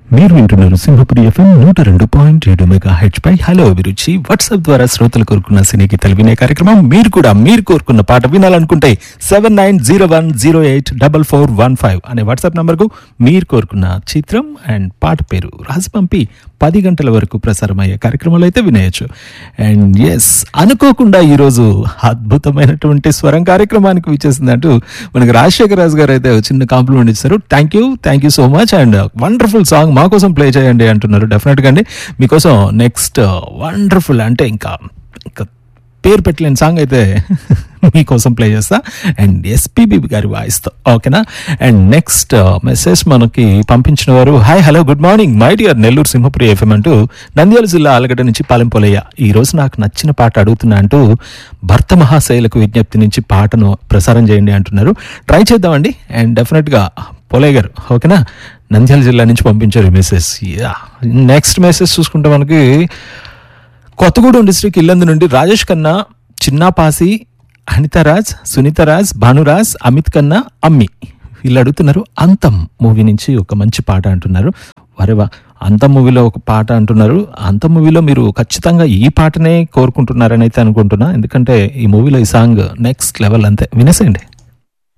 మీరు వింటున్నారు సింహపురి ఎఫ్ఎం నూట రెండు పాయింట్ ఏడు మెగా హెచ్ పై హలో అభిరుచి వాట్సాప్ ద్వారా శ్రోతలు కోరుకున్న సినీ గీతాలు వినే కార్యక్రమం మీరు కూడా మీరు కోరుకున్న పాట వినాలనుకుంటే seven nine zero one zero eight double four one five అనే వాట్సాప్ నంబర్కు మీరు కోరుకున్న చిత్రం అండ్ పాట పేరు రాసి పంపి పది గంటల వరకు ప్రసారమయ్యే కార్యక్రమాలు అయితే వినేయచ్చు అండ్ ఎస్ అనుకోకుండా ఈరోజు అద్భుతమైనటువంటి స్వరం కార్యక్రమానికి విచ్చేసిందంటూ మనకి రాజశేఖర్ రాజు గారు అయితే ఒక చిన్న కాంప్లిమెంట్ ఇచ్చారు thank you thank you so much and wonderful song మా కోసం ప్లే చేయండి అంటున్నారు డెఫినెట్గా అండి మీకోసం నెక్స్ట్ వండర్ఫుల్ అంటే ఇంకా ఇంకా పేరు పెట్టలేని సాంగ్ అయితే మీకోసం ప్లే చేస్తా అండ్ ఎస్పీబీ గారి వాయిస్తో ఓకేనా అండ్ నెక్స్ట్ మెసేజ్ మనకి పంపించిన వారు hi hello good morning my dear Nellore Simhapuri FM అంటూ నంద్యాల జిల్లా ఆలగడ్డ నుంచి పాలెంపోలయ్య ఈ రోజు నాకు నచ్చిన పాట అడుగుతున్నా అంటూ భర్త మహాశైలకు విజ్ఞప్తి నుంచి పాటను ప్రసారం చేయండి అంటున్నారు ట్రై చేద్దామండి అండ్ డెఫినెట్గా పోలయ్య గారు ఓకేనా నంద్యాల జిల్లా నుంచి పంపించారు ఈ మెసేజ్ యా నెక్స్ట్ మెసేజ్ చూసుకుంటే మనకి కొత్తగూడెం డిస్ట్రిక్ట్ ఇల్లందు నుండి రాజేష్ ఖన్నా చిన్నాపాసి అనితరాజ్ సునీతరాజ్ భానురాజ్ అమిత్ ఖన్నా అమ్మి వీళ్ళు అడుగుతున్నారు అంతం మూవీ నుంచి ఒక మంచి పాట అంటున్నారు వరేవా అంతం మూవీలో ఒక పాట అంటున్నారు అంతం మూవీలో మీరు ఖచ్చితంగా ఈ పాటనే కోరుకుంటున్నారని అయితే అనుకుంటున్నా ఎందుకంటే ఈ మూవీలో ఈ సాంగ్ నెక్స్ట్ లెవెల్ అంతే వినేసేయండి